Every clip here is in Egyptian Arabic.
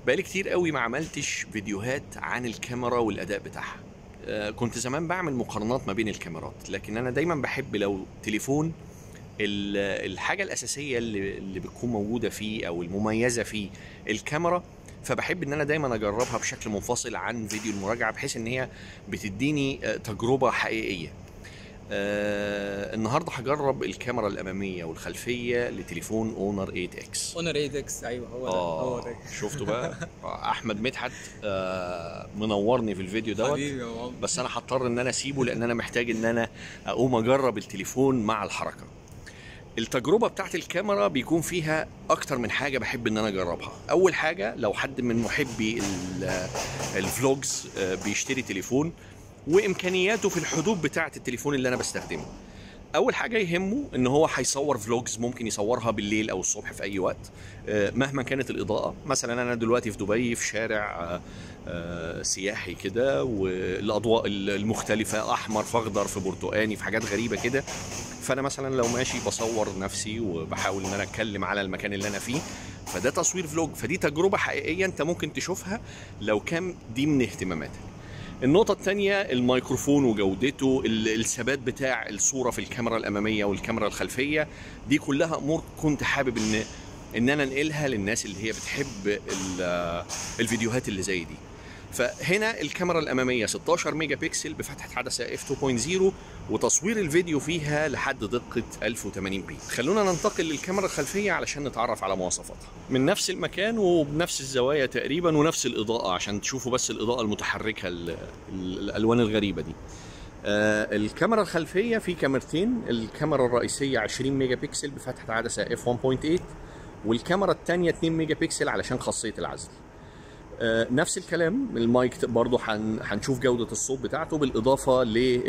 بقالي كتير قوي ما عملتش فيديوهات عن الكاميرا والاداء بتاعها آه، كنت زمان بعمل مقارنات ما بين الكاميرات لكن انا دايما بحب لو تليفون ال- الحاجه الاساسيه اللي, اللي بتكون موجوده فيه او المميزه فيه الكاميرا فبحب ان انا دايما اجربها بشكل منفصل عن فيديو المراجعه بحيث ان هي بتديني آه، تجربه حقيقيه آه النهارده هجرب الكاميرا الاماميه والخلفيه لتليفون اونر 8 اكس اونر 8 اكس ايوه هو ده هو اه ده شفتوا بقى آه، احمد مدحت آه منورني في الفيديو دوت حبيبي يا عمر بس انا هضطر ان انا اسيبه لان انا محتاج ان انا اقوم اجرب التليفون مع الحركه التجربه بتاعت الكاميرا بيكون فيها اكتر من حاجه بحب ان انا اجربها اول حاجه لو حد من محبي ال- الفلوجز آه، بيشتري تليفون وامكانياته في الحدود بتاعه التليفون اللي انا بستخدمه اول حاجه يهمه ان هو هيصور فلوجز ممكن يصورها بالليل او الصبح في اي وقت آه، مهما كانت الاضاءه مثلا انا دلوقتي في دبي في شارع آه، آه، سياحي كده والاضواء المختلفه احمر في اخضر في برتقاني في حاجات غريبه كده فانا مثلا لو ماشي بصور نفسي وبحاول ان انا اتكلم على المكان اللي انا فيه فده تصوير فلوج فدي تجربه حقيقيه انت ممكن تشوفها لو كان دي من اهتماماتك النقطة الثانية الميكروفون وجودته ال- الثبات بتاع الصورة في الكاميرا الأمامية والكاميرا الخلفية دي كلها أمور كنت حابب إن إن أنا أنقلها للناس اللي هي بتحب ال- الفيديوهات اللي زي دي فهنا الكاميرا الأمامية 16 ميجا بكسل بفتحة عدسة اف 2.0 وتصوير الفيديو فيها لحد دقة 1080 بي خلونا ننتقل للكاميرا الخلفية علشان نتعرف على مواصفاتها من نفس المكان وبنفس الزوايا تقريبا ونفس الإضاءة عشان تشوفوا بس الإضاءة المتحركة ال- ال- الألوان الغريبة دي آه الكاميرا الخلفية في كاميرتين الكاميرا الرئيسية 20 ميجا بكسل بفتحة عدسة اف 1.8 والكاميرا الثانية 2 ميجا بكسل علشان خاصية العزل آه، نفس الكلام المايك برضه هن- هنشوف جودة الصوت بتاعته بالإضافة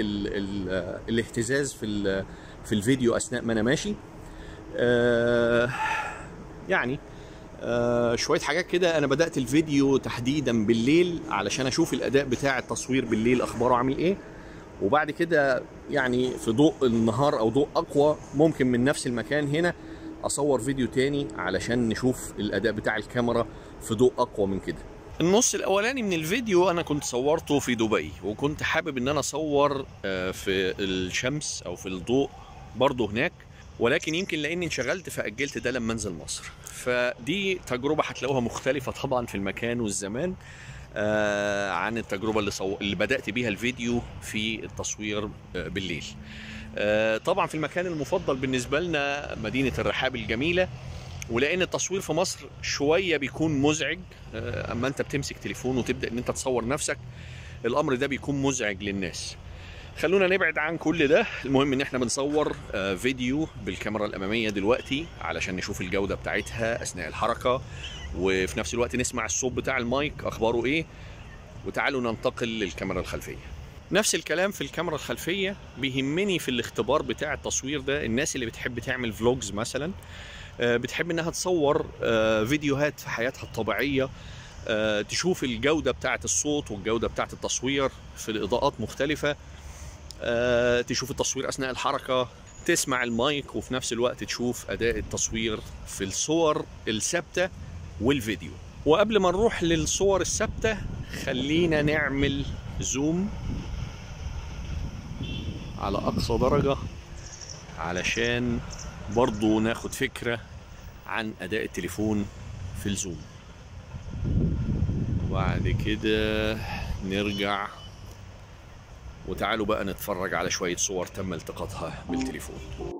للاهتزاز في ال- في الفيديو أثناء ما أنا ماشي آه، يعني آه، شوية حاجات كده أنا بدأت الفيديو تحديدا بالليل علشان أشوف الأداء بتاع التصوير بالليل أخباره عامل إيه وبعد كده يعني في ضوء النهار أو ضوء أقوى ممكن من نفس المكان هنا أصور فيديو تاني علشان نشوف الأداء بتاع الكاميرا في ضوء أقوى من كده النص الاولاني من الفيديو انا كنت صورته في دبي وكنت حابب ان انا اصور آه، في الشمس او في الضوء برضه هناك ولكن يمكن لاني انشغلت فاجلت ده لما انزل مصر فدي تجربه هتلاقوها مختلفه طبعا في المكان والزمان آه، عن التجربه اللي صو... اللي بدات بيها الفيديو في التصوير آه، بالليل آه، طبعا في المكان المفضل بالنسبه لنا مدينه الرحاب الجميله ولان التصوير في مصر شويه بيكون مزعج آه، اما انت بتمسك تليفون وتبدا ان انت تصور نفسك الامر ده بيكون مزعج للناس خلونا نبعد عن كل ده المهم ان احنا بنصور آه، فيديو بالكاميرا الاماميه دلوقتي علشان نشوف الجوده بتاعتها اثناء الحركه وفي نفس الوقت نسمع الصوت بتاع المايك اخباره ايه وتعالوا ننتقل للكاميرا الخلفيه نفس الكلام في الكاميرا الخلفيه بيهمني في الاختبار بتاع التصوير ده الناس اللي بتحب تعمل فلوجز مثلا آه، بتحب انها تصور آه، فيديوهات في حياتها الطبيعيه آه، تشوف الجوده بتاعه الصوت والجوده بتاعه التصوير في الاضاءات مختلفه آه، تشوف التصوير اثناء الحركه تسمع المايك وفي نفس الوقت تشوف اداء التصوير في الصور الثابته والفيديو وقبل ما نروح للصور الثابته خلينا نعمل زوم على اقصى درجه علشان برضو ناخد فكرة عن أداء التليفون في الزوم وبعد كده نرجع وتعالوا بقى نتفرج على شوية صور تم التقاطها بالتليفون